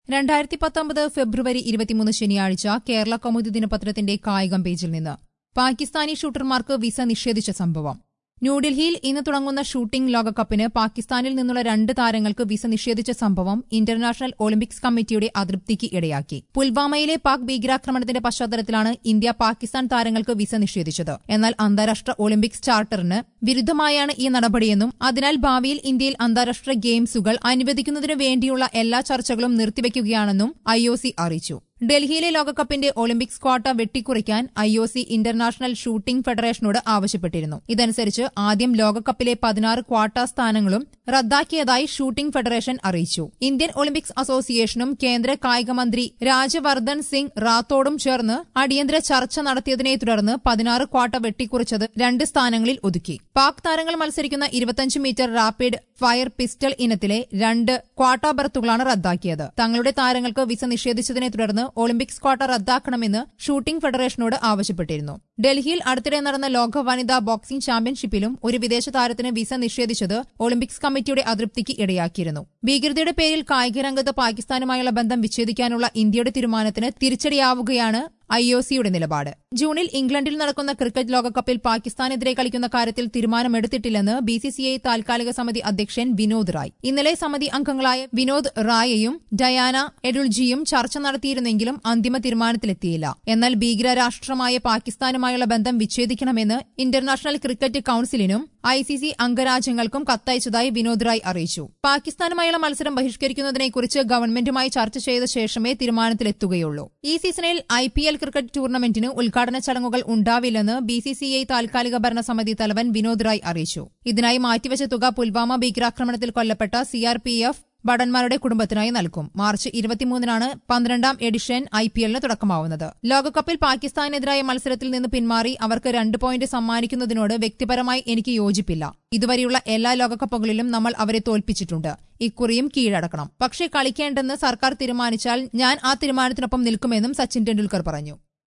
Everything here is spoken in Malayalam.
രണ്ടായിരത്തി പത്തൊമ്പത് ഫെബ്രുവരി ഇരുപത്തിമൂന്ന് ശനിയാഴ്ച കേരള കൗമുദി ദിനപത്രത്തിന്റെ കായികം പേജിൽ നിന്ന് പാകിസ്ഥാനി ഷൂട്ടർമാർക്ക് വിസ നിഷേധിച്ച സംഭവം ന്യൂഡൽഹിയിൽ ഇന്ന് തുടങ്ങുന്ന ഷൂട്ടിംഗ് ലോകകപ്പിന് പാകിസ്ഥാനിൽ നിന്നുള്ള രണ്ട് താരങ്ങൾക്ക് വിസ നിഷേധിച്ച സംഭവം ഇന്റർനാഷണൽ ഒളിമ്പിക്സ് കമ്മിറ്റിയുടെ അതൃപ്തിക്ക് ഇടയാക്കി പുൽവാമയിലെ പാക് ഭീകരാക്രമണത്തിന്റെ പശ്ചാത്തലത്തിലാണ് ഇന്ത്യ പാകിസ്ഥാൻ താരങ്ങൾക്ക് വിസ നിഷേധിച്ചത് എന്നാൽ അന്താരാഷ്ട്ര ഒളിമ്പിക്സ് ചാർട്ടറിന് വിരുദ്ധമായാണ് ഈ നടപടിയെന്നും അതിനാൽ ഭാവിയിൽ ഇന്ത്യയിൽ അന്താരാഷ്ട്ര ഗെയിംസുകൾ അനുവദിക്കുന്നതിനു വേണ്ടിയുള്ള എല്ലാ ചർച്ചകളും നിർത്തിവെക്കുകയാണെന്നും ഐഒസി അറിയിച്ചു ഡൽഹിയിലെ ലോകകപ്പിന്റെ ഒളിമ്പിക്സ് ക്വാട്ട വെട്ടിക്കുറയ്ക്കാൻ ഐഒസി ഇന്റർനാഷണൽ ഷൂട്ടിംഗ് ഫെഡറേഷനോട് ആവശ്യപ്പെട്ടിരുന്നു ഇതനുസരിച്ച് ആദ്യം ലോകകപ്പിലെ പതിനാറ് ക്വാട്ട സ്ഥാനങ്ങളും റദ്ദാക്കിയതായി ഷൂട്ടിംഗ് ഫെഡറേഷൻ അറിയിച്ചു ഇന്ത്യൻ ഒളിമ്പിക്സ് അസോസിയേഷനും കേന്ദ്ര കായിക മന്ത്രി രാജവർദ്ധൻ സിംഗ് റാത്തോഡും ചേർന്ന് അടിയന്തര ചർച്ച നടത്തിയതിനെ തുടർന്ന് പതിനാറ് ക്വാട്ട വെട്ടിക്കുറച്ചത് രണ്ട് സ്ഥാനങ്ങളിൽ ഒതുക്കി പാക് താരങ്ങൾ മത്സരിക്കുന്ന ഇരുപത്തിയഞ്ച് മീറ്റർ റാപ്പിഡ് ഫയർ പിസ്റ്റൾ ഇനത്തിലെ രണ്ട് ക്വാട്ട ബർത്തുകളാണ് റദ്ദാക്കിയത് തങ്ങളുടെ താരങ്ങൾക്ക് വിസ നിഷേധിച്ചതിനെ തുടർന്ന് ഒളിമ്പിക്സ് ക്വാട്ട റദ്ദാക്കണമെന്ന് ഷൂട്ടിംഗ് ഫെഡറേഷനോട് ആവശ്യപ്പെട്ടിരുന്നു ഡൽഹിയിൽ അടുത്തിടെ നടന്ന ലോക വനിതാ ബോക്സിംഗ് ചാമ്പ്യൻഷിപ്പിലും ഒരു വിദേശ താരത്തിന് വിസ നിഷേധിച്ചത് ഒളിമ്പിക്സ് കമ്മിറ്റിയുടെ അതൃപ്തിക്ക് ഇടയാക്കിയിരുന്നു ഭീകരതയുടെ പേരിൽ കായിക രംഗത്ത് പാകിസ്ഥാനുമായുള്ള ബന്ധം വിച്ഛേദിക്കാനുള്ള ഇന്ത്യയുടെ തീരുമാനത്തിന് തിരിച്ചടിയാവുകയാണ് ഐഒസിയുടെ നിലപാട് ജൂണിൽ ഇംഗ്ലണ്ടിൽ നടക്കുന്ന ക്രിക്കറ്റ് ലോകകപ്പിൽ പാകിസ്ഥാനെതിരെ കളിക്കുന്ന കാര്യത്തിൽ തീരുമാനമെടുത്തിട്ടില്ലെന്ന് ബിസിസിഐ താൽക്കാലിക സമിതി അധ്യക്ഷൻ വിനോദ് റായ് ഇന്നലെ സമിതി അംഗങ്ങളായ വിനോദ് റായയും ഡയാന എഡുൾജിയും ചർച്ച നടത്തിയിരുന്നെങ്കിലും അന്തിമ തീരുമാനത്തിലെത്തിയില്ല എന്നാൽ ഭീകര രാഷ്ട്രമായ പാകിസ്ഥാനുമായുള്ള ബന്ധം വിച്ഛേദിക്കണമെന്ന് ഇന്റർനാഷണൽ ക്രിക്കറ്റ് കൌൺസിലിനും ഐ സി സി അംഗരാജ്യങ്ങൾക്കും കത്തയച്ചതായി വിനോദ് റായ് അറിയിച്ചു പാകിസ്ഥാനുമായുള്ള മത്സരം ബഹിഷ്കരിക്കുന്നതിനെക്കുറിച്ച് ഗവൺമെന്റുമായി ചർച്ച ചെയ്ത ശേഷമേ തീരുമാനത്തിലെത്തുകയുള്ളൂ ഈ സീസണിൽ ഐ പി എൽ ക്രിക്കറ്റ് ടൂർണമെന്റിന് ഉദ്ഘാടന ചടങ്ങുകൾ ഉണ്ടാവില്ലെന്ന് ബി സി സി ഐ താൽക്കാലിക ഭരണസമിതി തലവൻ വിനോദ് റായ് അറിയിച്ചു ഇതിനായി മാറ്റിവച്ച തുക പുൽവാമ ഭീകരാക്രമണത്തിൽ കൊല്ലപ്പെട്ട സിആർപിഎഫ് ഭടന്മാരുടെ കുടുംബത്തിനായി നൽകും മാർച്ച് ഇരുപത്തിമൂന്നിനാണ് പന്ത്രണ്ടാം എഡിഷൻ ഐ പി എല്ലിന് തുടക്കമാവുന്നത് ലോകകപ്പിൽ പാകിസ്ഥാനെതിരായ മത്സരത്തിൽ നിന്ന് പിന്മാറി അവർക്ക് രണ്ട് പോയിന്റ് സമ്മാനിക്കുന്നതിനോട് വ്യക്തിപരമായി എനിക്ക് യോജിപ്പില്ല ഇതുവരെയുള്ള എല്ലാ ലോകകപ്പുകളിലും നമ്മൾ അവരെ തോൽപ്പിച്ചിട്ടുണ്ട് ഇക്കുറിയും കീഴടക്കണം പക്ഷേ കളിക്കേണ്ടെന്ന് സർക്കാർ തീരുമാനിച്ചാൽ ഞാൻ ആ തീരുമാനത്തിനൊപ്പം നിൽക്കുമെന്നും സച്ചിൻ ടെണ്ടുൽക്കർ പറഞ്ഞു